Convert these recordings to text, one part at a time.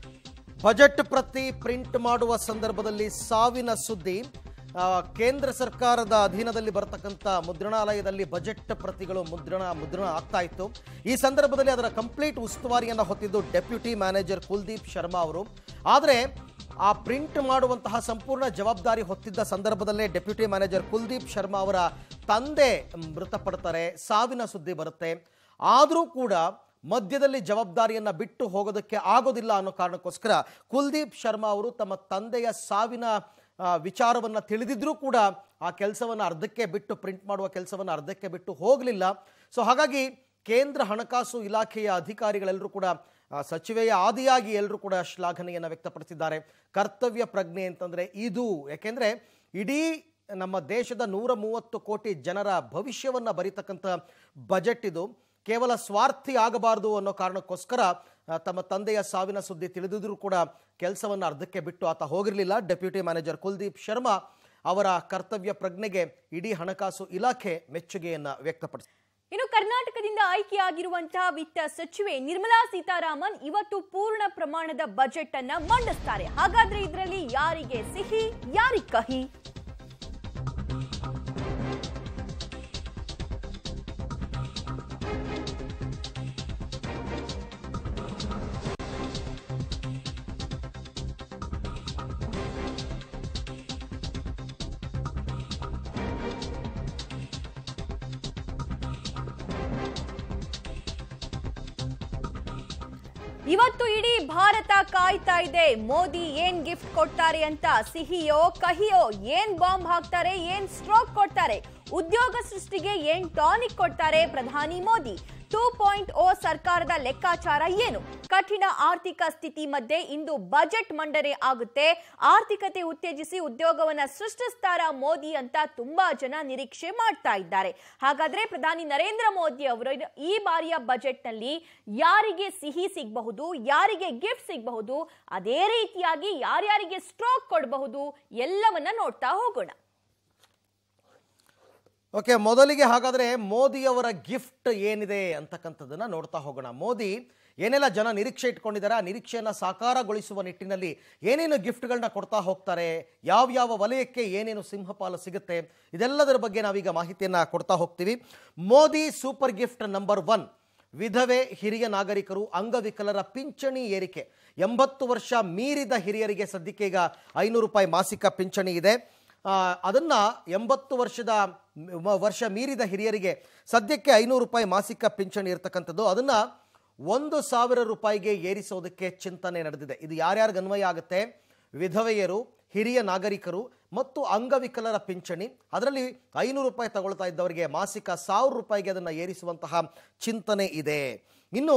budget ಪ್ರತಿ print ಮಾಡುವ ಸಂದರ್ಭದಲ್ಲಿ ಸಾವಿನ ಸುದ್ದಿ ಆ, ಕೇಂದ್ರ ಸರ್ಕಾರದ ಅಧೀನದಲ್ಲಿ ಬರತಕ್ಕಂಥ ಮುದ್ರಣಾಲಯದಲ್ಲಿ ಬಜೆಟ್ ಪ್ರತಿಗಳು ಮುದ್ರಣ ಮುದ್ರಣ ಆಗ್ತಾ ಇತ್ತು ಈ ಸಂದರ್ಭದಲ್ಲಿ ಅದರ ಕಂಪ್ಲೀಟ್ ಉಸ್ತುವಾರಿಯನ್ನು ಹೊತ್ತಿದ್ದು ಡೆಪ್ಯೂಟಿ ಮ್ಯಾನೇಜರ್ ಕುಲ್ದೀಪ್ ಶರ್ಮಾ ಅವರು ಆದರೆ ಆ ಪ್ರಿಂಟ್ ಮಾಡುವಂತಹ ಸಂಪೂರ್ಣ ಜವಾಬ್ದಾರಿ ಹೊತ್ತಿದ್ದ ಸಂದರ್ಭದಲ್ಲೇ ಡೆಪ್ಯೂಟಿ ಮ್ಯಾನೇಜರ್ ಕುಲ್ದೀಪ್ ಶರ್ಮಾ ಅವರ ತಂದೆ ಮೃತಪಡ್ತಾರೆ ಸಾವಿನ ಸುದ್ದಿ ಬರುತ್ತೆ ಆದರೂ ಕೂಡ ಮಧ್ಯದಲ್ಲಿ ಜವಾಬ್ದಾರಿಯನ್ನ ಬಿಟ್ಟು ಹೋಗೋದಕ್ಕೆ ಆಗೋದಿಲ್ಲ ಅನ್ನೋ ಕಾರಣಕ್ಕೋಸ್ಕರ ಕುಲ್ದೀಪ್ ಶರ್ಮಾ ಅವರು ತಮ್ಮ ತಂದೆಯ ಸಾವಿನ ಆ, ವಿಚಾರವನ್ನ ತಿಳಿದಿದ್ರೂ ಕೂಡ ಆ ಕೆಲಸವನ್ನು ಅರ್ಧಕ್ಕೆ ಬಿಟ್ಟು ಪ್ರಿಂಟ್ ಮಾಡುವ ಕೆಲಸವನ್ನು ಅರ್ಧಕ್ಕೆ ಬಿಟ್ಟು ಹೋಗಲಿಲ್ಲ ಸೊ ಹಾಗಾಗಿ ಕೇಂದ್ರ ಹಣಕಾಸು ಇಲಾಖೆಯ ಅಧಿಕಾರಿಗಳೆಲ್ಲರೂ ಕೂಡ ಆ, ಸಚಿವೆಯ ಆದಿಯಾಗಿ ಎಲ್ಲರೂ ಕೂಡ ಶ್ಲಾಘನೆಯನ್ನು ವ್ಯಕ್ತಪಡಿಸಿದ್ದಾರೆ ಕರ್ತವ್ಯ ಪ್ರಜ್ಞೆ ಅಂತಂದ್ರೆ ಇದು ಯಾಕೆಂದ್ರೆ ಇಡೀ ನಮ್ಮ ದೇಶದ ನೂರ ಮೂವತ್ತು ಕೋಟಿ ಜನರ ಭವಿಷ್ಯವನ್ನ ಬರೀತಕ್ಕಂಥ ಬಜೆಟ್ ಇದು ಕೇವಲ ಸ್ವಾರ್ಥಿ ಆಗಬಾರದು ಅನ್ನೋ ಕಾರಣಕ್ಕೋಸ್ಕರ ಆ, ತಮ್ಮ ತಂದೆಯ ಸಾವಿನ ಸುದ್ದಿ ತಿಳಿದಿದ್ರೂ ಕೂಡ ಕೆಲಸವನ್ನು ಅರ್ಧಕ್ಕೆ ಬಿಟ್ಟು ಆತ ಹೋಗಿರಲಿಲ್ಲ ಡೆಪ್ಯೂಟಿ ಮ್ಯಾನೇಜರ್ ಕುಲ್ದೀಪ್ ಶರ್ಮಾ ಅವರ ಕರ್ತವ್ಯ ಪ್ರಜ್ಞೆಗೆ ಇಡೀ ಹಣಕಾಸು ಇಲಾಖೆ ಮೆಚ್ಚುಗೆಯನ್ನ ವ್ಯಕ್ತಪಡಿಸಿದೆ ಇನ್ನು ಕರ್ನಾಟಕದಿಂದ ಆಯ್ಕೆಯಾಗಿರುವಂತಹ ವಿತ್ತ ಸಚಿವೆ ನಿರ್ಮಲಾ ಸೀತಾರಾಮನ್ ಇವತ್ತು ಪೂರ್ಣ ಪ್ರಮಾಣದ ಬಜೆಟ್ ಅನ್ನ ಮಂಡಿಸ್ತಾರೆ ಹಾಗಾದ್ರೆ ಇದರಲ್ಲಿ ಯಾರಿಗೆ ಸಿಹಿ ಯಾರಿಗೆ ಕಹಿ ಇವತ್ತು ಇಡೀ ಭಾರತ ಕಾಯ್ತಾ ಇದೆ ಮೋದಿ ಏನ್ ಗಿಫ್ಟ್ ಕೊಡ್ತಾರೆ ಅಂತ ಸಿಹಿಯೋ ಕಹಿಯೋ ಏನ್ ಬಾಂಬ್ ಹಾಕ್ತಾರೆ ಏನ್ ಸ್ಟ್ರೋಕ್ ಕೊಡ್ತಾರೆ ಉದ್ಯೋಗ ಸೃಷ್ಟಿಗೆ ಏನ್ ಟಾನಿಕ್ ಕೊಡ್ತಾರೆ ಪ್ರಧಾನಿ ಮೋದಿ ಟೂ ಪಾಯಿಂಟ್ ಓ ಸರ್ಕಾರದ ಲೆಕ್ಕಾಚಾರ ಏನು ಕಠಿಣ ಆರ್ಥಿಕ ಸ್ಥಿತಿ ಮಧ್ಯೆ ಇಂದು ಬಜೆಟ್ ಮಂಡನೆ ಆಗುತ್ತೆ ಆರ್ಥಿಕತೆ ಉತ್ತೇಜಿಸಿ ಉದ್ಯೋಗವನ್ನ ಸೃಷ್ಟಿಸ್ತಾರ ಮೋದಿ ಅಂತ ತುಂಬಾ ಜನ ನಿರೀಕ್ಷೆ ಮಾಡ್ತಾ ಇದ್ದಾರೆ ಹಾಗಾದ್ರೆ ಪ್ರಧಾನಿ ನರೇಂದ್ರ ಮೋದಿ ಅವರು ಈ ಬಾರಿಯ ಬಜೆಟ್ ನಲ್ಲಿ ಯಾರಿಗೆ ಸಿಹಿ ಸಿಗಬಹುದು ಯಾರಿಗೆ ಗಿಫ್ಟ್ ಸಿಗಬಹುದು ಅದೇ ರೀತಿಯಾಗಿ ಯಾರ್ಯಾರಿಗೆ ಸ್ಟ್ರೋಕ್ ಕೊಡಬಹುದು ಎಲ್ಲವನ್ನ ನೋಡ್ತಾ ಹೋಗೋಣ ಓಕೆ ಮೊದಲಿಗೆ ಹಾಗಾದರೆ ಮೋದಿಯವರ ಗಿಫ್ಟ್ ಏನಿದೆ ಅಂತಕ್ಕಂಥದ್ದನ್ನು ನೋಡ್ತಾ ಹೋಗೋಣ ಮೋದಿ ಏನೆಲ್ಲ ಜನ ನಿರೀಕ್ಷೆ ಇಟ್ಕೊಂಡಿದ್ದಾರೆ ಆ ನಿರೀಕ್ಷೆಯನ್ನು ಸಾಕಾರಗೊಳಿಸುವ ನಿಟ್ಟಿನಲ್ಲಿ ಏನೇನು ಗಿಫ್ಟ್ಗಳನ್ನ ಕೊಡ್ತಾ ಹೋಗ್ತಾರೆ ಯಾವ್ಯಾವ ವಲಯಕ್ಕೆ ಏನೇನು ಸಿಂಹಪಾಲು ಸಿಗುತ್ತೆ ಇದೆಲ್ಲದರ ಬಗ್ಗೆ ನಾವೀಗ ಮಾಹಿತಿಯನ್ನು ಕೊಡ್ತಾ ಹೋಗ್ತೀವಿ Modi super gift number one ವಿಧವೆ ಹಿರಿಯ ನಾಗರಿಕರು ಅಂಗವಿಕಲರ ಪಿಂಚಣಿ ಏರಿಕೆ ಎಂಬತ್ತು ವರ್ಷ ಮೀರಿದ ಹಿರಿಯರಿಗೆ ಸದ್ಯಕ್ಕೆ ಈಗ ಐನೂರು ರೂಪಾಯಿ ಮಾಸಿಕ ಪಿಂಚಣಿ ಇದೆ ಆ, ಅದನ್ನ ಎಂಬತ್ತು ವರ್ಷದ ಮ- ವರ್ಷ ಮೀರಿದ ಹಿರಿಯರಿಗೆ ಸದ್ಯಕ್ಕೆ ಐನೂರು ರೂಪಾಯಿ ಮಾಸಿಕ ಪಿಂಚಣಿ ಇರತಕ್ಕಂಥದ್ದು ಅದನ್ನ ಒಂದು ಸಾವಿರ ರೂಪಾಯಿಗೆ ಏರಿಸೋದಕ್ಕೆ ಚಿಂತನೆ ನಡೆದಿದೆ ಇದು ಯಾರ್ಯಾರಿಗೆ ಅನ್ವಯ ಆಗುತ್ತೆ ವಿಧವೆಯರು ಹಿರಿಯ ನಾಗರಿಕರು ಮತ್ತು ಅಂಗವಿಕಲರ ಪಿಂಚಣಿ ಅದರಲ್ಲಿ ಐನೂರು ರೂಪಾಯಿ ತಗೊಳ್ತಾ ಇದ್ದವರಿಗೆ ಮಾಸಿಕ ಸಾವಿರ ರೂಪಾಯಿಗೆ ಅದನ್ನು ಏರಿಸುವಂತಹ ಚಿಂತನೆ ಇದೆ ಇನ್ನು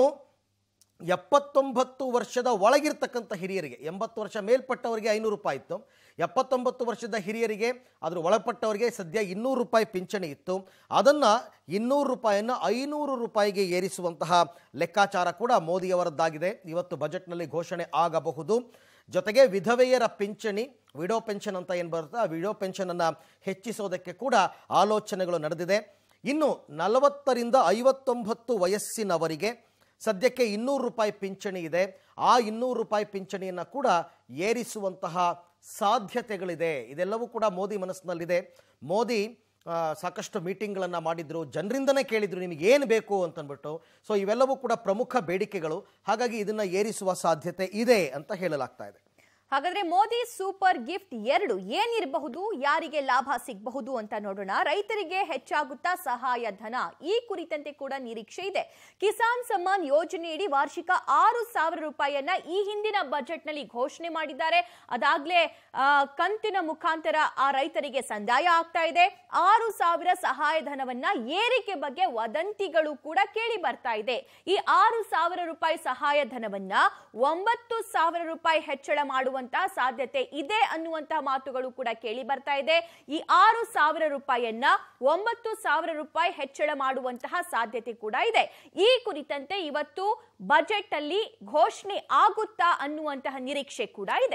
ಎಪ್ಪತ್ತೊಂಬತ್ತು ವರ್ಷದ ಒಳಗಿರ್ತಕ್ಕಂಥ ಹಿರಿಯರಿಗೆ ಎಂಬತ್ತು ವರ್ಷ ಮೇಲ್ಪಟ್ಟವರಿಗೆ ಐನೂರು ರೂಪಾಯಿ ಇತ್ತು ಎಪ್ಪತ್ತೊಂಬತ್ತು ವರ್ಷದ ಹಿರಿಯರಿಗೆ ಅದ್ರ ಒಳಪಟ್ಟವರಿಗೆ ಸದ್ಯ ಇನ್ನೂರು ರೂಪಾಯಿ ಪಿಂಚಣಿ ಇತ್ತು ಅದನ್ನು ಇನ್ನೂರು ರೂಪಾಯಿಯನ್ನು ಐನೂರು ರೂಪಾಯಿಗೆ ಏರಿಸುವಂತಹ ಲೆಕ್ಕಾಚಾರ ಕೂಡ ಮೋದಿಯವರದ್ದಾಗಿದೆ ಇವತ್ತು ಬಜೆಟ್ನಲ್ಲಿ ಘೋಷಣೆ ಆಗಬಹುದು ಜೊತೆಗೆ ವಿಧವೆಯರ ಪಿಂಚಣಿ ವಿಡೋ ಪೆನ್ಷನ್ ಅಂತ ಏನು ಬರುತ್ತೆ ಆ ವಿಡೋ ಪೆನ್ಷನನ್ನು ಹೆಚ್ಚಿಸೋದಕ್ಕೆ ಕೂಡ ಆಲೋಚನೆಗಳು ನಡೆದಿದೆ ಇನ್ನು ನಲವತ್ತರಿಂದ ಐವತ್ತೊಂಬತ್ತು ವಯಸ್ಸಿನವರಿಗೆ ಸದ್ಯಕ್ಕೆ ಇನ್ನೂರು ರೂಪಾಯಿ ಪಿಂಚಣಿ ಇದೆ ಆ ಇನ್ನೂರು ರೂಪಾಯಿ ಪಿಂಚಣಿಯನ್ನು ಕೂಡ ಏರಿಸುವಂತಹ ಸಾಧ್ಯತೆಗಳಿದೆ ಇದೆಲ್ಲವೂ ಕೂಡ ಮೋದಿ ಮನಸ್ಸಿನಲ್ಲಿದೆ ಮೋದಿ ಆ, ಸಾಕಷ್ಟು ಮೀಟಿಂಗ್ಗಳನ್ನು ಮಾಡಿದ್ರು ಜನರಿಂದನೇ ಕೇಳಿದ್ರು ನಿಮಗೆ ಏನು ಬೇಕು ಅಂತಂದ್ಬಿಟ್ಟು ಸೊ ಇವೆಲ್ಲವೂ ಕೂಡ ಪ್ರಮುಖ ಬೇಡಿಕೆಗಳು ಹಾಗಾಗಿ ಇದನ್ನು ಏರಿಸುವ ಸಾಧ್ಯತೆ ಇದೆ ಅಂತ ಹೇಳಲಾಗ್ತಾ ಇದೆ ಹಾಗಾದ್ರೆ ಮೋದಿ ಸೂಪರ್ ಗಿಫ್ಟ್ ಎರಡು ಏನಿರಬಹುದು ಯಾರಿಗೆ ಲಾಭ ಸಿಗಬಹುದು ಅಂತ ನೋಡೋಣ ರೈತರಿಗೆ ಹೆಚ್ಚಾಗುತ್ತಾ ಸಹಾಯ ಧನ ಈ ಕುರಿತಂತೆ ಕೂಡ ನಿರೀಕ್ಷೆ ಇದೆ ಕಿಸಾನ್ ಸಮ್ಮಾನ್ ಯೋಜನೆಯಡಿ ವಾರ್ಷಿಕ ಆರು ಸಾವಿರ ರೂಪಾಯಿಯನ್ನ ಈ ಹಿಂದಿನ ಬಜೆಟ್ ನಲ್ಲಿ ಘೋಷಣೆ ಮಾಡಿದ್ದಾರೆ ಅದಾಗ್ಲೇ ಆ, ಕಂತಿನ ಮುಖಾಂತರ ಆ ರೈತರಿಗೆ ಸಂದಾಯ ಆಗ್ತಾ ಇದೆ ಆರು ಸಾವಿರ ಸಹಾಯಧನವನ್ನ ಏರಿಕೆ ಬಗ್ಗೆ ವದಂತಿಗಳು ಕೂಡ ಕೇಳಿ ಬರ್ತಾ ಇದೆ ಈ ಆರು ಸಾವಿರ ರೂಪಾಯಿ ಸಹಾಯಧನವನ್ನ ಒಂಬತ್ತು ಸಾವಿರ ರೂಪಾಯಿ ಹೆಚ್ಚಳ ಮಾಡುವಂತಹ ಸಾಧ್ಯತೆ ಇದೆ ಅನ್ನುವಂತಹ ಮಾತುಗಳು ಕೂಡ ಕೇಳಿ ಬರ್ತಾ ಇದೆ ಈ ಆರು ಸಾವಿರ ರೂಪಾಯಿಯನ್ನ ಒಂಬತ್ತು ಸಾವಿರ ರೂಪಾಯಿ ಹೆಚ್ಚಳ ಮಾಡುವಂತಹ ಸಾಧ್ಯತೆ ಕೂಡ ಇದೆ ಈ ಕುರಿತಂತೆ ಇವತ್ತು ಬಜೆಟ್ ಅಲ್ಲಿ ಘೋಷಣೆ ಆಗುತ್ತಾ ಅನ್ನುವಂತಹ ನಿರೀಕ್ಷೆ ಕೂಡ ಇದೆ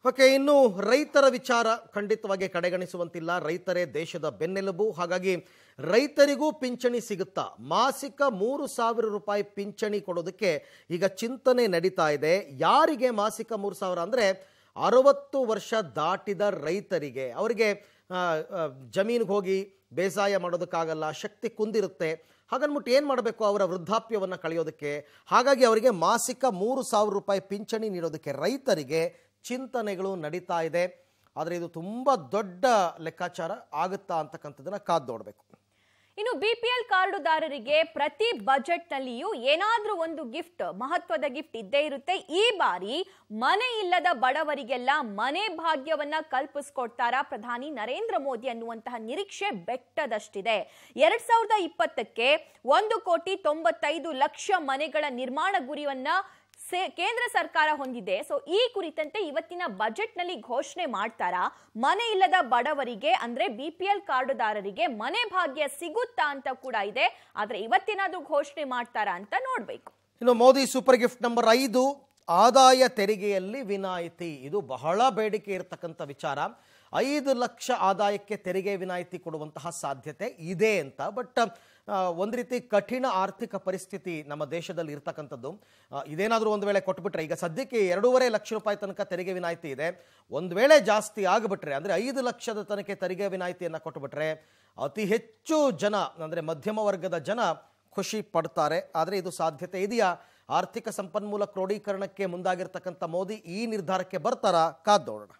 ಓಕೆ ಇನ್ನು ರೈತರ ವಿಚಾರ ಖಂಡಿತವಾಗಿ ಕಡೆಗಣಿಸುವಂತಿಲ್ಲ ರೈತರೇ ದೇಶದ ಬೆನ್ನೆಲುಬು ಹಾಗಾಗಿ ರೈತರಿಗೂ ಪಿಂಚಣಿ ಸಿಗುತ್ತಾ ಮಾಸಿಕ ಮೂರು ಸಾವಿರ ರೂಪಾಯಿ ಪಿಂಚಣಿ ಕೊಡೋದಕ್ಕೆ ಈಗ ಚಿಂತನೆ ನಡೀತಾ ಇದೆ ಯಾರಿಗೆ ಮಾಸಿಕ ಮೂರು ಸಾವಿರ ಅಂದರೆ ಅರವತ್ತು ವರ್ಷ ದಾಟಿದ ರೈತರಿಗೆ ಅವರಿಗೆ ಜಮೀನಿಗೆ ಹೋಗಿ ಬೇಸಾಯ ಮಾಡೋದಕ್ಕಾಗಲ್ಲ ಶಕ್ತಿ ಕುಂದಿರುತ್ತೆ ಹಾಗನ್ಬಿಟ್ಟು ಏನು ಮಾಡಬೇಕು ಅವರ ವೃದ್ಧಾಪ್ಯವನ್ನು ಕಳೆಯೋದಕ್ಕೆ ಹಾಗಾಗಿ ಅವರಿಗೆ ಮಾಸಿಕ ಮೂರು ಸಾವಿರ ರೂಪಾಯಿ ಪಿಂಚಣಿ ನೀಡೋದಕ್ಕೆ ರೈತರಿಗೆ ಚಿಂತನೆಗಳು ನಡೀತಾ ಇದೆ ಆದರೆ ಇದು ತುಂಬ ದೊಡ್ಡ ಲೆಕ್ಕಾಚಾರ ಆಗುತ್ತಾ ಅಂತಕ್ಕಂಥದ್ದನ್ನು ಕಾದು ನೋಡಬೇಕು ಇನ್ನು ಬಿಪಿಎಲ್ ಕಾರ್ಡುದಾರರಿಗೆ ಪ್ರತಿ ಬಜೆಟ್ನಲ್ಲಿಯೂ ಏನಾದ್ರೂ ಒಂದು ಗಿಫ್ಟ್ ಮಹತ್ವದ ಗಿಫ್ಟ್ ಇದ್ದೇ ಇರುತ್ತೆ ಈ ಬಾರಿ ಮನೆ ಇಲ್ಲದ ಬಡವರಿಗೆಲ್ಲ ಮನೆ ಭಾಗ್ಯವನ್ನ ಕಲ್ಪಿಸ್ಕೊಡ್ತಾರಾ ಪ್ರಧಾನಿ ನರೇಂದ್ರ ಮೋದಿ ಅನ್ನುವಂತಹ ನಿರೀಕ್ಷೆ ಬೆಟ್ಟದಷ್ಟಿದೆ ಎರಡ್ ಸಾವಿರದ ಇಪ್ಪತ್ತಕ್ಕೆ ಒಂದು ಕೋಟಿ ತೊಂಬತ್ತೈದು ಲಕ್ಷ ಮನೆಗಳ ನಿರ್ಮಾಣ ಗುರಿಯನ್ನ ಸೇ- ಕೇಂದ್ರ ಸರ್ಕಾರ ಹೊಂದಿದೆ ಸೊ ಈ ಕುರಿತಂತೆ ಇವತ್ತಿನ ಬಜೆಟ್ ನಲ್ಲಿ ಘೋಷಣೆ ಮಾಡ್ತಾರಾ ಮನೆ ಇಲ್ಲದ ಬಡವರಿಗೆ ಅಂದ್ರೆ ಬಿಪಿಎಲ್ ಕಾರ್ಡುದಾರರಿಗೆ ಮನೆ ಭಾಗ್ಯ ಸಿಗುತ್ತಾ ಅಂತ ಕೂಡ ಇದೆ ಆದ್ರೆ ಇವತ್ತೇನಾದ್ರೂ ಘೋಷಣೆ ಮಾಡ್ತಾರಾ ಅಂತ ನೋಡ್ಬೇಕು ಇನ್ನು ಮೋದಿ ಸೂಪರ್ ಗಿಫ್ಟ್ ನಂಬರ್ ಐದು ಆದಾಯ ತೆರಿಗೆಯಲ್ಲಿ ವಿನಾಯಿತಿ ಇದು ಬಹಳ ಬೇಡಿಕೆ ಇರತಕ್ಕಂಥ ವಿಚಾರ ಐದು ಲಕ್ಷ ಆದಾಯಕ್ಕೆ ತೆರಿಗೆ ವಿನಾಯಿತಿ ಕೊಡುವಂತಹ ಸಾಧ್ಯತೆ ಇದೆ ಅಂತ ಬಟ್ ಒಂದು ರೀತಿ ಕಠಿಣ ಆರ್ಥಿಕ ಪರಿಸ್ಥಿತಿ ನಮ್ಮ ದೇಶದಲ್ಲಿ ಇರ್ತಕ್ಕಂಥದ್ದು ಆ, ಇದೇನಾದರೂ ಒಂದು ವೇಳೆ ಕೊಟ್ಬಿಟ್ರೆ ಈಗ ಸದ್ಯಕ್ಕೆ ಎರಡೂವರೆ ಲಕ್ಷ ರೂಪಾಯಿ ತನಕ ತೆರಿಗೆ ವಿನಾಯಿತಿ ಇದೆ ಒಂದು ವೇಳೆ ಜಾಸ್ತಿ ಆಗಿಬಿಟ್ರೆ ಅಂದರೆ ಐದು ಲಕ್ಷದ ತನಕ ತೆರಿಗೆ ವಿನಾಯಿತಿಯನ್ನು ಕೊಟ್ಬಿಟ್ರೆ ಅತಿ ಹೆಚ್ಚು ಜನ ಅಂದರೆ ಮಧ್ಯಮ ವರ್ಗದ ಜನ ಖುಷಿ ಪಡ್ತಾರೆ ಆದರೆ ಇದು ಸಾಧ್ಯತೆ ಇದೆಯಾ ಆರ್ಥಿಕ ಸಂಪನ್ಮೂಲ ಕ್ರೋಢೀಕರಣಕ್ಕೆ ಮುಂದಾಗಿರ್ತಕ್ಕಂಥ ಮೋದಿ ಈ ನಿರ್ಧಾರಕ್ಕೆ ಬರ್ತಾರಾ ಕಾದ್ ನೋಡೋಣ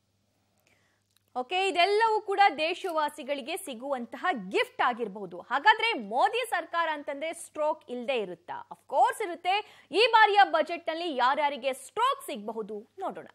ಓಕೆ ಇದೆಲ್ಲವೂ ಕೂಡ ದೇಶವಾಸಿಗಳಿಗೆ ಸಿಗುವಂತಹ ಗಿಫ್ಟ್ ಆಗಿರಬಹುದು ಹಾಗಾದ್ರೆ ಮೋದಿ ಸರ್ಕಾರ ಅಂತಂದ್ರೆ ಸ್ಟ್ರೋಕ್ ಇಲ್ಲದೆ ಇರುತ್ತಾ ಅಫ್ಕೋರ್ಸ್ ಇರುತ್ತೆ ಈ ಬಾರಿಯ ಬಜೆಟ್ ನಲ್ಲಿ ಯಾರ್ಯಾರಿಗೆ ಸ್ಟ್ರೋಕ್ ಸಿಗಬಹುದು ನೋಡೋಣ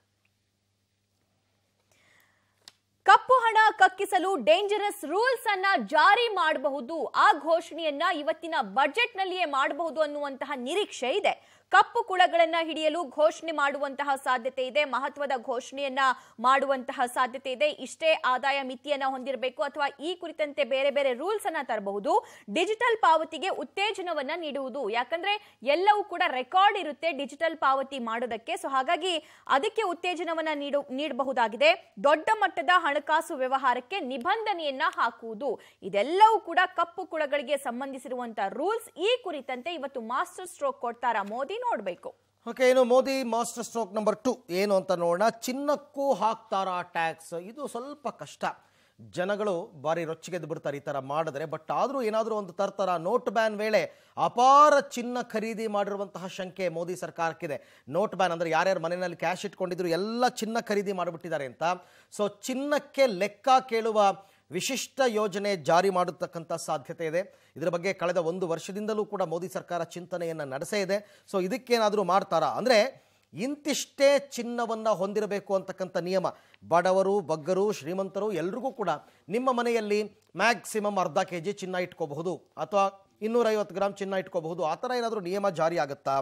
ಕಪ್ಪು ಹಣ ಕಕ್ಕಿಸಲು ಡೇಂಜರಸ್ ರೂಲ್ಸ್ ಅನ್ನ ಜಾರಿ ಮಾಡಬಹುದು ಆ ಘೋಷಣೆಯನ್ನ ಇವತ್ತಿನ ಬಜೆಟ್ ನಲ್ಲಿಯೇ ಮಾಡಬಹುದು ಅನ್ನುವಂತಹ ನಿರೀಕ್ಷೆ ಇದೆ ಕಪ್ಪು ಕುಳಗಳನ್ನ ಹಿಡಿಯಲು ಘೋಷಣೆ ಮಾಡುವಂತಹ ಸಾಧ್ಯತೆ ಇದೆ ಮಹತ್ವದ ಘೋಷಣೆಯನ್ನ ಮಾಡುವಂತಹ ಸಾಧ್ಯತೆ ಇದೆ ಇಷ್ಟೇ ಆದಾಯ ಮಿತಿಯನ್ನ ಹೊಂದಿರಬೇಕು ಅಥವಾ ಈ ಕುರಿತಂತೆ ಬೇರೆ ಬೇರೆ ರೂಲ್ಸ್ ಅನ್ನ ತರಬಹುದು ಡಿಜಿಟಲ್ ಪಾವತಿಗೆ ಉತ್ತೇಜನವನ್ನ ನೀಡುವುದು ಯಾಕಂದ್ರೆ ಎಲ್ಲವೂ ಕೂಡ ರೆಕಾರ್ಡ್ ಇರುತ್ತೆ ಡಿಜಿಟಲ್ ಪಾವತಿ ಮಾಡೋದಕ್ಕೆ ಸೊ ಹಾಗಾಗಿ ಅದಕ್ಕೆ ಉತ್ತೇಜನವನ್ನ ನೀಡು ನೀಡಬಹುದಾಗಿದೆ ದೊಡ್ಡ ಮಟ್ಟದ ಹಣಕಾಸು ವ್ಯವಹಾರಕ್ಕೆ ನಿಬಂಧನೆಯನ್ನ ಹಾಕುವುದು ಇದೆಲ್ಲವೂ ಕೂಡ ಕಪ್ಪು ಕುಳಗಳಿಗೆ ಸಂಬಂಧಿಸಿರುವಂತಹ ರೂಲ್ಸ್ ಈ ಕುರಿತಂತೆ ಇವತ್ತು ಮಾಸ್ಟರ್ ಸ್ಟ್ರೋಕ್ ಕೊಡ್ತಾರ ಮೋದಿ ನೋಡಬೇಕು ಓಕೆ ಇನ್ನು Modi master stroke number two ಏನು ಅಂತ ನೋಡೋಣ ಚಿನ್ನಕ್ಕೂ ಹಾಕ್ತಾರಾ ಟ್ಯಾಕ್ಸ್ ಇದು ಸ್ವಲ್ಪ ಕಷ್ಟ ಜನಗಳು ಭಾರಿ ರೊಚ್ಚಿಗೆದ್ದು ಬಿಡ್ತಾರೆ ಈ ಥರ ಮಾಡಿದ್ರೆ ಬಟ್ ಆದರೂ ಏನಾದರೂ ಒಂದು ತರ್ತಾರ ನೋಟ್ ಬ್ಯಾನ್ ವೇಳೆ ಅಪಾರ ಚಿನ್ನ ಖರೀದಿ ಮಾಡಿರುವಂತಹ ಶಂಕೆ ಮೋದಿ ಸರ್ಕಾರಕ್ಕಿದೆ ನೋಟ್ ಬ್ಯಾನ್ ಅಂದರೆ ಯಾರ್ಯಾರು ಮನೆಯಲ್ಲಿ ಕ್ಯಾಶ್ ಇಟ್ಕೊಂಡಿದ್ರು ಎಲ್ಲ ಚಿನ್ನ ಖರೀದಿ ಮಾಡಿಬಿಟ್ಟಿದ್ದಾರೆ ಅಂತ ಸೊ ಚಿನ್ನಕ್ಕೆ ಲೆಕ್ಕ ಕೇಳುವ ವಿಶಿಷ್ಟ ಯೋಜನೆ ಜಾರಿ ಮಾಡತಕ್ಕಂಥ ಸಾಧ್ಯತೆ ಇದೆ ಇದರ ಬಗ್ಗೆ ಕಳೆದ ಒಂದು ವರ್ಷದಿಂದಲೂ ಕೂಡ ಮೋದಿ ಸರ್ಕಾರ ಚಿಂತನೆಯನ್ನು ನಡೆಸೇ ಇದೆ ಸೊ ಇದಕ್ಕೇನಾದರೂ ಮಾಡ್ತಾರಾ ಅಂದರೆ ಇಂತಿಷ್ಟೇ ಚಿನ್ನವನ್ನು ಹೊಂದಿರಬೇಕು ಅಂತಕ್ಕಂಥ ನಿಯಮ ಬಡವರು ಬಗ್ಗರು ಶ್ರೀಮಂತರು ಎಲ್ರಿಗೂ ಕೂಡ ನಿಮ್ಮ ಮನೆಯಲ್ಲಿ ಮ್ಯಾಕ್ಸಿಮಮ್ ಅರ್ಧ ಕೆ ಜಿ ಚಿನ್ನ ಇಟ್ಕೋಬಹುದು ಅಥವಾ ಇನ್ನೂರೈವತ್ತು ಗ್ರಾಮ್ ಚಿನ್ನ ಇಟ್ಕೋಬಹುದು ಆ ಥರ ಏನಾದರೂ ನಿಯಮ ಜಾರಿ ಆಗುತ್ತಾ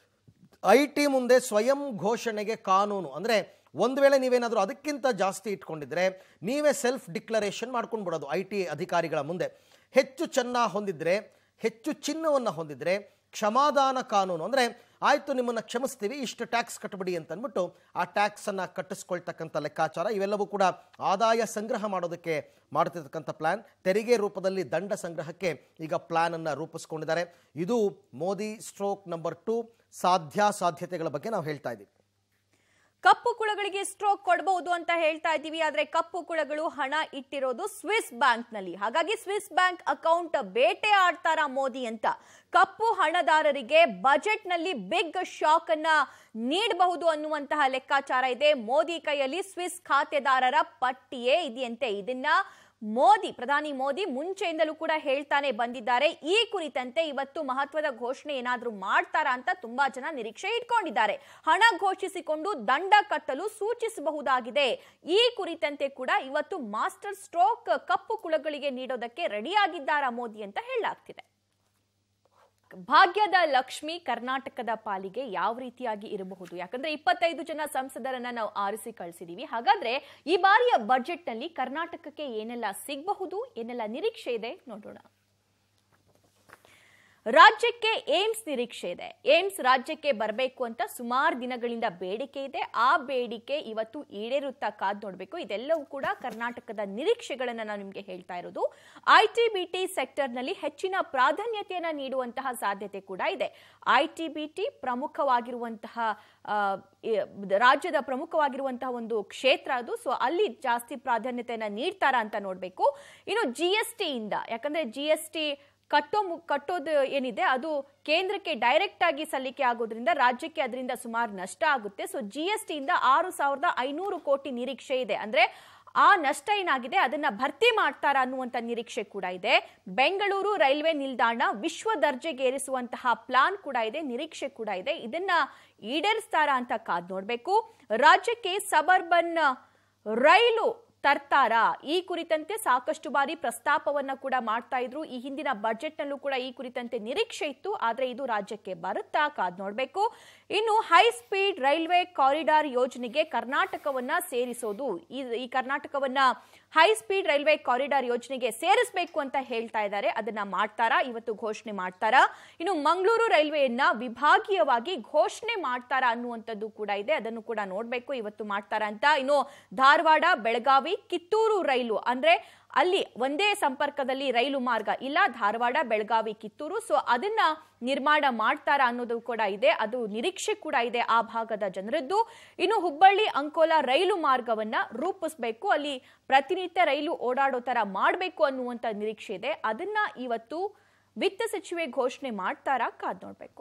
ಐ ಟಿ ಮುಂದೆ ಸ್ವಯಂ ಘೋಷಣೆಗೆ ಕಾನೂನು ಅಂದರೆ ಒಂದು ವೇಳೆ ನೀವೇನಾದರೂ ಅದಕ್ಕಿಂತ ಜಾಸ್ತಿ ಇಟ್ಕೊಂಡಿದ್ರೆ ನೀವೇ ಸೆಲ್ಫ್ ಡಿಕ್ಲರೇಷನ್ ಮಾಡ್ಕೊಂಡು ಬಿಡೋದು ಐ ಟಿ ಅಧಿಕಾರಿಗಳ ಮುಂದೆ ಹೆಚ್ಚು ಚೆನ್ನ ಹೊಂದಿದ್ರೆ ಹೆಚ್ಚು ಚಿನ್ನವನ್ನು ಹೊಂದಿದ್ರೆ ಕ್ಷಮಾದಾನ ಕಾನೂನು ಅಂದರೆ ಆಯಿತು ನಿಮ್ಮನ್ನು ಕ್ಷಮಿಸ್ತೀವಿ ಇಷ್ಟು ಟ್ಯಾಕ್ಸ್ ಕಟ್ಬಿಡಿ ಅಂತ ಅಂದ್ಬಿಟ್ಟು ಆ ಟ್ಯಾಕ್ಸನ್ನು ಕಟ್ಟಿಸ್ಕೊಳ್ತಕ್ಕಂಥ ಲೆಕ್ಕಾಚಾರ ಇವೆಲ್ಲವೂ ಕೂಡ ಆದಾಯ ಸಂಗ್ರಹ ಮಾಡೋದಕ್ಕೆ ಮಾಡ್ತಿರ್ತಕ್ಕಂಥ ಪ್ಲ್ಯಾನ್ ತೆರಿಗೆ ರೂಪದಲ್ಲಿ ದಂಡ ಸಂಗ್ರಹಕ್ಕೆ ಈಗ ಪ್ಲ್ಯಾನನ್ನು ರೂಪಿಸ್ಕೊಂಡಿದ್ದಾರೆ ಇದು ಮೋದಿ ಸ್ಟ್ರೋಕ್ ನಂಬರ್ ಟು ಸಾಧ್ಯಾಸಾಧ್ಯತೆಗಳ ಬಗ್ಗೆ ನಾವು ಹೇಳ್ತಾ ಇದ್ದೀವಿ ಕಪ್ಪು ಕುಳಗಳಿಗೆ ಸ್ಟ್ರೋಕ್ ಕೊಡಬಹುದು ಅಂತ ಹೇಳ್ತಾ ಇದ್ದೀವಿ ಆದ್ರೆ ಕಪ್ಪು ಕುಳಗಳು ಹಣ ಇಟ್ಟಿರೋದು ಸ್ವಿಸ್ ಬ್ಯಾಂಕ್ ನಲ್ಲಿ ಹಾಗಾಗಿ ಸ್ವಿಸ್ ಬ್ಯಾಂಕ್ ಅಕೌಂಟ್ ಬೇಟೆ ಆಡ್ತಾರ ಮೋದಿ ಅಂತ ಕಪ್ಪು ಹಣದಾರರಿಗೆ ಬಜೆಟ್ ನಲ್ಲಿ ಬಿಗ್ ಶಾಕ್ ಅನ್ನ ನೀಡಬಹುದು ಅನ್ನುವಂತಹ ಲೆಕ್ಕಾಚಾರ ಇದೆ ಮೋದಿ ಕೈಯಲ್ಲಿ ಸ್ವಿಸ್ ಖಾತೆದಾರರ ಪಟ್ಟಿಯೇ ಇದೆಯಂತೆ ಇದನ್ನ ಮೋದಿ ಪ್ರಧಾನಿ ಮೋದಿ ಮುಂಚೆಯಿಂದಲೂ ಕೂಡ ಹೇಳ್ತಾನೆ ಬಂದಿದ್ದಾರೆ ಈ ಕುರಿತಂತೆ ಇವತ್ತು ಮಹತ್ವದ ಘೋಷಣೆ ಏನಾದ್ರೂ ಮಾಡ್ತಾರಾ ಅಂತ ತುಂಬಾ ಜನ ನಿರೀಕ್ಷೆ ಇಟ್ಕೊಂಡಿದ್ದಾರೆ ಹಣ ಘೋಷಿಸಿಕೊಂಡು ದಂಡ ಕಟ್ಟಲು ಸೂಚಿಸಬಹುದಾಗಿದೆ ಈ ಕುರಿತಂತೆ ಕೂಡ ಇವತ್ತು ಮಾಸ್ಟರ್ ಸ್ಟ್ರೋಕ್ ಕಪ್ಪು ಕುಳಗಳಿಗೆ ನೀಡೋದಕ್ಕೆ ರೆಡಿಯಾಗಿದ್ದಾರಾ ಮೋದಿ ಅಂತ ಹೇಳಲಾಗ್ತಿದೆ ಭಾಗ್ಯದ ಲಕ್ಷ್ಮಿ ಕರ್ನಾಟಕದ ಪಾಲಿಗೆ ಯಾವ ರೀತಿಯಾಗಿ ಇರಬಹುದು ಯಾಕಂದ್ರೆ ಇಪ್ಪತ್ತೈದು ಜನ ಸಂಸದರನ್ನ ನಾವು ಆರಿಸಿ ಕಳಿಸಿದೀವಿ ಹಾಗಾದ್ರೆ ಈ ಬಾರಿಯ ಬಜೆಟ್ ನಲ್ಲಿ ಕರ್ನಾಟಕಕ್ಕೆ ಏನೆಲ್ಲ ಸಿಗಬಹುದು ಏನೆಲ್ಲ ನಿರೀಕ್ಷೆ ಇದೆ ನೋಡೋಣ ರಾಜ್ಯಕ್ಕೆ ಏಮ್ಸ್ ನಿರೀಕ್ಷೆ ಇದೆ ಏಮ್ಸ್ ರಾಜ್ಯಕ್ಕೆ ಬರಬೇಕು ಅಂತ ಸುಮಾರು ದಿನಗಳಿಂದ ಬೇಡಿಕೆ ಇದೆ ಆ ಬೇಡಿಕೆ ಇವತ್ತು ಈಡೇರುತ್ತಾ ಕಾದ್ ನೋಡಬೇಕು ಇದೆಲ್ಲವೂ ಕೂಡ ಕರ್ನಾಟಕದ ನಿರೀಕ್ಷೆಗಳನ್ನ ನಾನು ನಿಮಗೆ ಹೇಳ್ತಾ ಇರೋದು ಐ ಟಿ ಬಿ ಟಿ ಸೆಕ್ಟರ್ನಲ್ಲಿ ಹೆಚ್ಚಿನ ಪ್ರಾಧಾನ್ಯತೆಯನ್ನ ನೀಡುವಂತಹ ಸಾಧ್ಯತೆ ಕೂಡ ಇದೆ ಐ ಟಿ ಬಿ ಟಿ ಪ್ರಮುಖವಾಗಿರುವಂತಹ ಆ, ಈ- ರಾಜ್ಯದ ಪ್ರಮುಖವಾಗಿರುವಂತಹ ಒಂದು ಕ್ಷೇತ್ರ ಅದು ಸೊ ಅಲ್ಲಿ ಜಾಸ್ತಿ ಪ್ರಾಧಾನ್ಯತೆಯನ್ನ ನೀಡ್ತಾರಾ ಅಂತ ನೋಡಬೇಕು ಇನ್ನು ಜಿ ಎಸ್ ಟಿಯಿಂದ ಯಾಕಂದ್ರೆ ಜಿ ಎಸ್ ಟಿ ಕಟ್ಟೋ ಮು- ಕಟ್ಟೋದು ಏನಿದೆ ಅದು ಕೇಂದ್ರಕ್ಕೆ ಡೈರೆಕ್ಟ್ ಆಗಿ ಸಲ್ಲಿಕೆ ಆಗೋದ್ರಿಂದ ರಾಜ್ಯಕ್ಕೆ ಅದರಿಂದ ಸುಮಾರು ನಷ್ಟ ಆಗುತ್ತೆ ಸೊ ಜಿ ಎಸ್ ಟಿಯಿಂದ ಆರು ಸಾವಿರದ ಐನೂರು ಕೋಟಿ ನಿರೀಕ್ಷೆ ಇದೆ ಅಂದ್ರೆ ಆ ನಷ್ಟ ಏನಾಗಿದೆ ಅದನ್ನ ಭರ್ತಿ ಮಾಡ್ತಾರಾ ಅನ್ನುವಂತ ನಿರೀಕ್ಷೆ ಕೂಡ ಇದೆ ಬೆಂಗಳೂರು ರೈಲ್ವೆ ನಿಲ್ದಾಣ ವಿಶ್ವ ದರ್ಜೆಗೆ ಏರಿಸುವಂತಹ ಪ್ಲಾನ್ ಕೂಡ ಇದೆ ನಿರೀಕ್ಷೆ ಕೂಡ ಇದೆ ಇದನ್ನ ಈಡೇರಿಸ್ತಾರಾ ಅಂತ ಕಾದ್ ನೋಡ್ಬೇಕು ರಾಜ್ಯಕ್ಕೆ ಸಬರ್ಬನ್ ರೈಲು ತರ್ತಾರಾ ಈ ಕುರಿತಂತೆ ಸಾಕಷ್ಟು ಬಾರಿ ಪ್ರಸ್ತಾಪವನ್ನ ಕೂಡ ಮಾಡ್ತಾ ಇದ್ರು ಈ ಹಿಂದಿನ ಬಜೆಟ್ ನಲ್ಲೂ ಕೂಡ ಈ ಕುರಿತಂತೆ ನಿರೀಕ್ಷೆ ಇತ್ತು ಆದ್ರೆ ಇದು ರಾಜ್ಯಕ್ಕೆ ಬರುತ್ತಾ ಕಾದ್ ನೋಡ್ಬೇಕು ಇನ್ನು ಹೈ ಸ್ಪೀಡ್ ರೈಲ್ವೆ ಕಾರಿಡಾರ್ ಯೋಜನೆಗೆ ಕರ್ನಾಟಕವನ್ನ ಸೇರಿಸೋದು ಈ ಈ ಕರ್ನಾಟಕವನ್ನ ಹೈ ಸ್ಪೀಡ್ ರೈಲ್ವೆ ಕಾರಿಡಾರ್ ಯೋಜನೆಗೆ ಸೇರಿಸಬೇಕು ಅಂತ ಹೇಳ್ತಾ ಇದ್ದಾರೆ ಅದನ್ನ ಮಾಡ್ತಾರಾ ಇವತ್ತು ಘೋಷಣೆ ಮಾಡ್ತಾರಾ ಇನ್ನು ಮಂಗಳೂರು ರೈಲ್ವೆಯನ್ನ ವಿಭಾಗೀಯವಾಗಿ ಘೋಷಣೆ ಮಾಡ್ತಾರಾ ಅನ್ನುವಂಥದ್ದು ಕೂಡ ಇದೆ ಅದನ್ನು ಕೂಡ ನೋಡ್ಬೇಕು ಇವತ್ತು ಮಾಡ್ತಾರಾ ಅಂತ ಇನ್ನು ಧಾರವಾಡ ಬೆಳಗಾವಿ ಕಿತ್ತೂರು ರೈಲು ಅಂದ್ರೆ ಅಲ್ಲಿ ಒಂದೇ ಸಂಪರ್ಕದಲ್ಲಿ ರೈಲು ಮಾರ್ಗ ಇಲ್ಲ ಧಾರವಾಡ ಬೆಳಗಾವಿ ಕಿತ್ತೂರು ಸೊ ಅದನ್ನ ನಿರ್ಮಾಣ ಮಾಡ್ತಾರಾ ಅನ್ನೋದು ಕೂಡ ಇದೆ ಅದು ನಿರೀಕ್ಷೆ ಕೂಡ ಇದೆ ಆ ಭಾಗದ ಜನರದ್ದು ಇನ್ನು ಹುಬ್ಬಳ್ಳಿ ಅಂಕೋಲಾ ರೈಲು ಮಾರ್ಗವನ್ನ ರೂಪಿಸಬೇಕು ಅಲ್ಲಿ ಪ್ರತಿನಿತ್ಯ ರೈಲು ಓಡಾಡೋ ತರ ಮಾಡಬೇಕು ಅನ್ನುವಂತ ನಿರೀಕ್ಷೆ ಇದೆ ಅದನ್ನ ಇವತ್ತು ವಿತ್ತ ಸಚಿವೆ ಘೋಷಣೆ ಮಾಡ್ತಾರಾ ಕಾದ್ ನೋಡ್ಬೇಕು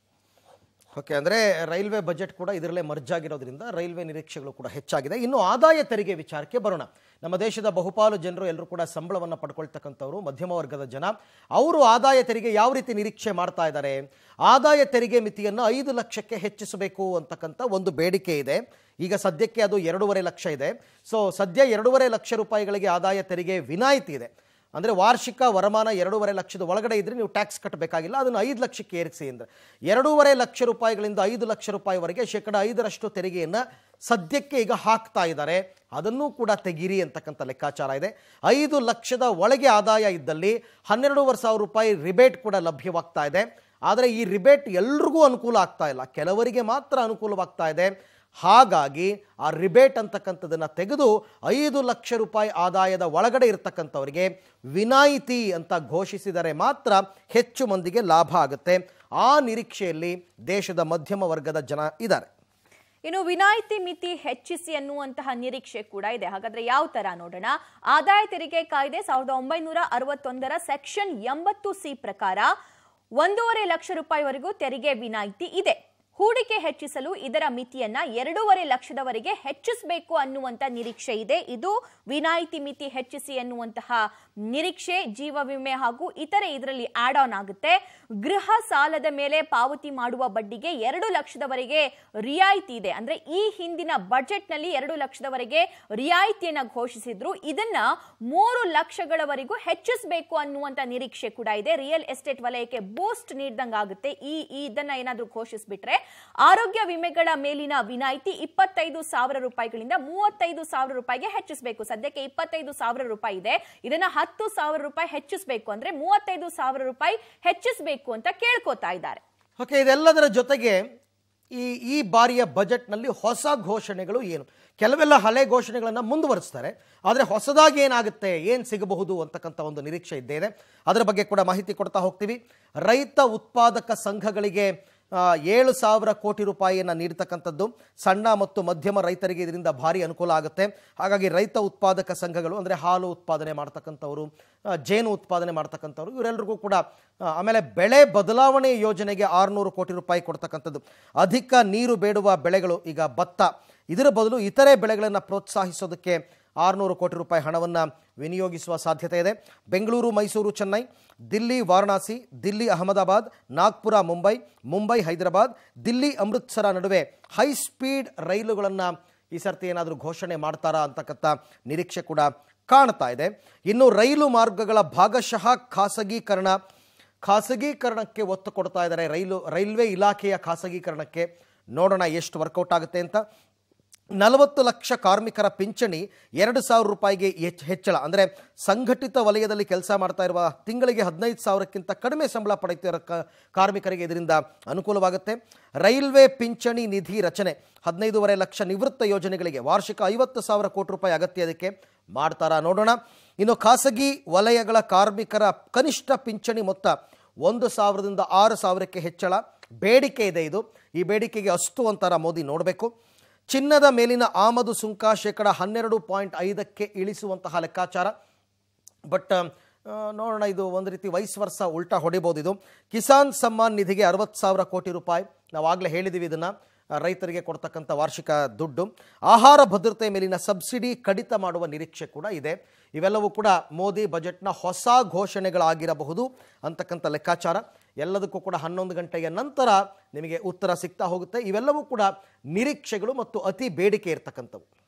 ಓಕೆ ಅಂದರೆ ರೈಲ್ವೆ ಬಜೆಟ್ ಕೂಡ ಇದರಲ್ಲೇ ಮರ್ಜ್ ಆಗಿರೋದ್ರಿಂದ ರೈಲ್ವೆ ನಿರೀಕ್ಷೆಗಳು ಕೂಡ ಹೆಚ್ಚಾಗಿದೆ ಇನ್ನು ಆದಾಯ ತೆರಿಗೆ ವಿಚಾರಕ್ಕೆ ಬರೋಣ ನಮ್ಮ ದೇಶದ ಬಹುಪಾಲು ಜನರು ಎಲ್ಲರೂ ಕೂಡ ಸಂಬಳವನ್ನು ಪಡ್ಕೊಳ್ತಕ್ಕಂಥವ್ರು ಮಧ್ಯಮ ವರ್ಗದ ಜನ ಅವರು ಆದಾಯ ತೆರಿಗೆ ಯಾವ ರೀತಿ ನಿರೀಕ್ಷೆ ಮಾಡ್ತಾ ಇದ್ದಾರೆ ಆದಾಯ ತೆರಿಗೆ ಮಿತಿಯನ್ನು ಐದು ಲಕ್ಷಕ್ಕೆ ಹೆಚ್ಚಿಸಬೇಕು ಅಂತಕ್ಕಂಥ ಒಂದು ಬೇಡಿಕೆ ಇದೆ ಈಗ ಸದ್ಯಕ್ಕೆ ಅದು ಎರಡೂವರೆ ಲಕ್ಷ ಇದೆ ಸೊ ಸದ್ಯ ಎರಡೂವರೆ ಲಕ್ಷ ರೂಪಾಯಿಗಳಿಗೆ ಆದಾಯ ತೆರಿಗೆ ವಿನಾಯಿತಿ ಇದೆ ಅಂದರೆ ವಾರ್ಷಿಕ ವರಮಾನ ಎರಡೂವರೆ ಲಕ್ಷದ ಒಳಗಡೆ ಇದ್ದರೆ ನೀವು ಟ್ಯಾಕ್ಸ್ ಕಟ್ಟಬೇಕಾಗಿಲ್ಲ ಅದನ್ನು ಐದು ಲಕ್ಷಕ್ಕೆ ಏರಿಸಿ ಅಂದರೆ ಎರಡೂವರೆ ಲಕ್ಷ ರೂಪಾಯಿಗಳಿಂದ ಐದು ಲಕ್ಷ ರೂಪಾಯಿವರೆಗೆ ಶೇಕಡ ಐದರಷ್ಟು ತೆರಿಗೆಯನ್ನು ಸದ್ಯಕ್ಕೆ ಈಗ ಹಾಕ್ತಾ ಇದ್ದಾರೆ ಅದನ್ನೂ ಕೂಡ ತೆಗೀರಿ ಅಂತಕ್ಕಂಥ ಲೆಕ್ಕಾಚಾರ ಇದೆ ಐದು ಲಕ್ಷದ ಒಳಗೆ ಆದಾಯ ಇದ್ದಲ್ಲಿ ಹನ್ನೆರಡೂವರೆ ಸಾವಿರ ರೂಪಾಯಿ ರಿಬೇಟ್ ಕೂಡ ಲಭ್ಯವಾಗ್ತಾ ಇದೆ ಆದರೆ ಈ ರಿಬೇಟ್ ಎಲ್ರಿಗೂ ಅನುಕೂಲ ಆಗ್ತಾ ಇಲ್ಲ ಕೆಲವರಿಗೆ ಮಾತ್ರ ಅನುಕೂಲವಾಗ್ತಾ ಇದೆ ಹಾಗಾಗಿ ಆ ರಿಬೇಟ್ ಅಂತಕ್ಕಂಥದ್ದನ್ನು ತೆಗೆದು ಐದು ಲಕ್ಷ ರೂಪಾಯಿ ಆದಾಯದ ಒಳಗಡೆ ಇರತಕ್ಕಂಥವರಿಗೆ ವಿನಾಯಿತಿ ಅಂತ ಘೋಷಿಸಿದರೆ ಮಾತ್ರ ಹೆಚ್ಚು ಮಂದಿಗೆ ಲಾಭ ಆಗುತ್ತೆ ಆ ನಿರೀಕ್ಷೆಯಲ್ಲಿ ದೇಶದ ಮಧ್ಯಮ ವರ್ಗದ ಜನ ಇದ್ದಾರೆ ಇನ್ನು ವಿನಾಯಿತಿ ಮಿತಿ ಹೆಚ್ಚಿಸಿ ಅನ್ನುವಂತಹ ನಿರೀಕ್ಷೆ ಕೂಡ ಇದೆ ಹಾಗಾದ್ರೆ ಯಾವ ತರ ನೋಡೋಣ ಆದಾಯ ತೆರಿಗೆ ಕಾಯ್ದೆ ಸಾವಿರದ ಒಂಬೈನೂರ ಅರವತ್ತೊಂದರ ಸೆಕ್ಷನ್ ಎಂಬತ್ತು ಸಿ ಪ್ರಕಾರ ಒಂದೂವರೆ ಲಕ್ಷ ರೂಪಾಯಿವರೆಗೂ ತೆರಿಗೆ ವಿನಾಯಿತಿ ಇದೆ ಹೂಡಿಕೆ ಹೆಚ್ಚಿಸಲು ಇದರ ಮಿತಿಯನ್ನ ಎರಡೂವರೆ ಲಕ್ಷದವರೆಗೆ ಹೆಚ್ಚಿಸಬೇಕು ಅನ್ನುವಂತ ನಿರೀಕ್ಷೆ ಇದೆ ಇದು ವಿನಾಯಿತಿ ಮಿತಿ ಹೆಚ್ಚಿಸಿ ಅನ್ನುವಂತಹ ನಿರೀಕ್ಷೆ ಜೀವ ವಿಮೆ ಹಾಗೂ ಇತರೆ ಇದರಲ್ಲಿ ಆಡ್ ಆನ್ ಆಗುತ್ತೆ ಗೃಹ ಸಾಲದ ಮೇಲೆ ಪಾವತಿ ಮಾಡುವ ಬಡ್ಡಿಗೆ ಎರಡು ಲಕ್ಷದವರೆಗೆ ರಿಯಾಯಿತಿ ಇದೆ ಅಂದ್ರೆ ಈ ಹಿಂದಿನ ಬಜೆಟ್ ನಲ್ಲಿ ಎರಡು ಲಕ್ಷದವರೆಗೆ ರಿಯಾಯಿತಿಯನ್ನ ಘೋಷಿಸಿದ್ರು ಇದನ್ನ ಮೂರು ಲಕ್ಷಗಳವರೆಗೂ ಹೆಚ್ಚಿಸಬೇಕು ಅನ್ನುವಂತ ನಿರೀಕ್ಷೆ ಕೂಡ ಇದೆ ರಿಯಲ್ ಎಸ್ಟೇಟ್ ವಲಯಕ್ಕೆ ಬೂಸ್ಟ್ ನೀಡ್ದಂಗಾಗುತ್ತೆ ಈ ಈ ಇದನ್ನ ಏನಾದ್ರೂ ಘೋಷಿಸ್ಬಿಟ್ರೆ ಆರೋಗ್ಯ ವಿಮೆಗಳ ಮೇಲಿನ ವಿನಾಯಿತಿ ಇಪ್ಪತ್ತೈದು ಸಾವಿರ ರೂಪಾಯಿಗಳಿಂದ ಮೂವತ್ತೈದು ಸಾವಿರ ರೂಪಾಯಿಗೆ ಹೆಚ್ಚಿಸಬೇಕು ಸದ್ಯಕ್ಕೆ ಇಪ್ಪತ್ತೈದು ಸಾವಿರ ರೂಪಾಯಿ ಇದೆ ಇದನ್ನ ಹತ್ತು ಸಾವಿರ ರೂಪಾಯಿ ಹೆಚ್ಚಿಸಬೇಕು ಅಂದ್ರೆ ಮೂವತ್ತೈದು ಸಾವಿರ ರೂಪಾಯಿ ಹೆಚ್ಚಿಸಬೇಕು ಅಂತ ಕೇಳ್ಕೊತಾ ಇದ್ದಾರೆ ಓಕೆ ಇದೆಲ್ಲದರ ಜೊತೆಗೆ ಈ ಈ ಬಾರಿಯ ಬಜೆಟ್ನಲ್ಲಿ ಹೊಸ ಘೋಷಣೆಗಳು ಏನು ಕೆಲವೆಲ್ಲ ಹಳೆ ಘೋಷಣೆಗಳನ್ನು ಮುಂದುವರಿಸ್ತಾರೆ ಆದರೆ ಹೊಸದಾಗಿ ಏನಾಗುತ್ತೆ ಏನು ಸಿಗಬಹುದು ಅಂತಕ್ಕಂಥ ಒಂದು ನಿರೀಕ್ಷೆ ಇದ್ದೇ ಇದೆ ಅದರ ಬಗ್ಗೆ ಕೂಡ ಮಾಹಿತಿ ಕೊಡ್ತಾ ಹೋಗ್ತೀವಿ ರೈತ ಉತ್ಪಾದಕ ಸಂಘಗಳಿಗೆ ಆ, ಏಳು ಸಾವಿರ ಕೋಟಿ ರೂಪಾಯಿಯನ್ನು ನೀಡ್ತಕ್ಕಂಥದ್ದು ಸಣ್ಣ ಮತ್ತು ಮಧ್ಯಮ ರೈತರಿಗೆ ಇದರಿಂದ ಭಾರಿ ಅನುಕೂಲ ಆಗುತ್ತೆ ಹಾಗಾಗಿ ರೈತ ಉತ್ಪಾದಕ ಸಂಘಗಳು ಅಂದರೆ ಹಾಲು ಉತ್ಪಾದನೆ ಮಾಡ್ತಕ್ಕಂಥವ್ರು ಆ, ಜೇನು ಉತ್ಪಾದನೆ ಮಾಡ್ತಕ್ಕಂಥವ್ರು ಇವರೆಲ್ಲರಿಗೂ ಕೂಡ ಆ, ಆಮೇಲೆ ಬೆಳೆ ಬದಲಾವಣೆ ಯೋಜನೆಗೆ ಆರುನೂರು ಕೋಟಿ ರೂಪಾಯಿ ಕೊಡ್ತಕ್ಕಂಥದ್ದು ಅಧಿಕ ನೀರು ಬೇಡುವ ಬೆಳೆಗಳು ಈಗ ಭತ್ತ ಇದರ ಬದಲು ಇತರೆ ಬೆಳೆಗಳನ್ನು ಪ್ರೋತ್ಸಾಹಿಸೋದಕ್ಕೆ ಆರುನೂರು ಕೋಟಿ ರೂಪಾಯಿ ಹಣವನ್ನು ವಿನಿಯೋಗಿಸುವ ಸಾಧ್ಯತೆ ಇದೆ ಬೆಂಗಳೂರು ಮೈಸೂರು ಚೆನ್ನೈ ದಿಲ್ಲಿ ವಾರಣಾಸಿ ದಿಲ್ಲಿ ಅಹಮದಾಬಾದ್ ನಾಗ್ಪುರ ಮುಂಬೈ ಮುಂಬೈ ಹೈದರಾಬಾದ್ ದಿಲ್ಲಿ ಅಮೃತ್ಸರ ನಡುವೆ ಹೈ ಸ್ಪೀಡ್ ರೈಲುಗಳನ್ನು ಈ ಸರ್ತಿ ಏನಾದರೂ ಘೋಷಣೆ ಮಾಡ್ತಾರಾ ಅಂತಕ್ಕಂಥ ನಿರೀಕ್ಷೆ ಕೂಡ ಕಾಣ್ತಾ ಇದೆ ಇನ್ನು ರೈಲು ಮಾರ್ಗಗಳ ಭಾಗಶಃ ಖಾಸಗೀಕರಣ ಖಾಸಗೀಕರಣಕ್ಕೆ ಒತ್ತು ಕೊಡ್ತಾ ಇದ್ದಾರೆ ರೈಲು ರೈಲ್ವೆ ಇಲಾಖೆಯ ಖಾಸಗೀಕರಣಕ್ಕೆ ನೋಡೋಣ ಎಷ್ಟು ವರ್ಕೌಟ್ ಆಗುತ್ತೆ ಅಂತ ನಲವತ್ತು ಲಕ್ಷ ಕಾರ್ಮಿಕರ ಪಿಂಚಣಿ ಎರಡು ಸಾವಿರ ರೂಪಾಯಿಗೆ ಹೆಚ್ಚ್- ಹೆಚ್ಚಳ ಅಂದರೆ ಸಂಘಟಿತ ವಲಯದಲ್ಲಿ ಕೆಲಸ ಮಾಡ್ತಾ ಇರುವ ತಿಂಗಳಿಗೆ ಹದಿನೈದು ಸಾವಿರಕ್ಕಿಂತ ಕಡಿಮೆ ಸಂಬಳ ಪಡೆಯುತ್ತಿರೋ ಕ ಕಾರ್ಮಿಕರಿಗೆ ಇದರಿಂದ ಅನುಕೂಲವಾಗುತ್ತೆ ರೈಲ್ವೆ ಪಿಂಚಣಿ ನಿಧಿ ರಚನೆ ಹದಿನೈದೂವರೆ ಲಕ್ಷ ನಿವೃತ್ತ ಯೋಜನೆಗಳಿಗೆ ವಾರ್ಷಿಕ ಐವತ್ತು ಸಾವಿರ ಕೋಟಿ ರೂಪಾಯಿ ಅಗತ್ಯ ಅದಕ್ಕೆ ಮಾಡ್ತಾರಾ ನೋಡೋಣ ಇನ್ನು ಖಾಸಗಿ ವಲಯಗಳ ಕಾರ್ಮಿಕರ ಕನಿಷ್ಠ ಪಿಂಚಣಿ ಮೊತ್ತ ಒಂದು ಸಾವಿರದಿಂದ ಆರು ಸಾವಿರಕ್ಕೆ ಹೆಚ್ಚಳ ಬೇಡಿಕೆ ಇದೆ ಇದು ಈ ಬೇಡಿಕೆಗೆ ಅಷ್ಟು ಅಂತಾರ ಮೋದಿ ನೋಡಬೇಕು ಚಿನ್ನದ ಮೇಲಿನ ಆಮದು ಸುಂಕ ಶೇಕಡ ಹನ್ನೆರಡು ಪಾಯಿಂಟ್ ಐದಕ್ಕೆ ಇಳಿಸುವಂತಹ ಲೆಕ್ಕಾಚಾರ ಬಟ್ ನೋಡೋಣ ಇದು ಒಂದು ರೀತಿ ವೈಸ್ ವರ್ಷ ಉಲ್ಟಾ ಹೊಡಿಬೋದು ಇದು ಕಿಸಾನ್ ಸಮ್ಮಾನ್ ನಿಧಿಗೆ ಅರವತ್ತು ಸಾವಿರ ಕೋಟಿ ರೂಪಾಯಿ ನಾವು ಆಗಲೇ ಹೇಳಿದ್ದೀವಿ ಇದನ್ನು ರೈತರಿಗೆ ಕೊಡ್ತಕ್ಕಂಥ ವಾರ್ಷಿಕ ದುಡ್ಡು ಆಹಾರ ಭದ್ರತೆ ಮೇಲಿನ ಸಬ್ಸಿಡಿ ಕಡಿತ ಮಾಡುವ ನಿರೀಕ್ಷೆ ಕೂಡ ಇದೆ ಇವೆಲ್ಲವೂ ಕೂಡ ಮೋದಿ ಬಜೆಟ್ನ ಹೊಸ ಘೋಷಣೆಗಳಾಗಿರಬಹುದು ಅಂತಕ್ಕಂಥ ಲೆಕ್ಕಾಚಾರ ಎಲ್ಲದಕ್ಕೂ ಕೂಡ ಹನ್ನೊಂದು ಗಂಟೆಯ ನಂತರ ನಿಮಗೆ ಉತ್ತರ ಸಿಗ್ತಾ ಹೋಗುತ್ತೆ ಇವೆಲ್ಲವೂ ಕೂಡ ನಿರೀಕ್ಷೆಗಳು ಮತ್ತು ಅತಿ ಬೇಡಿಕೆ ಇರತಕ್ಕಂಥವು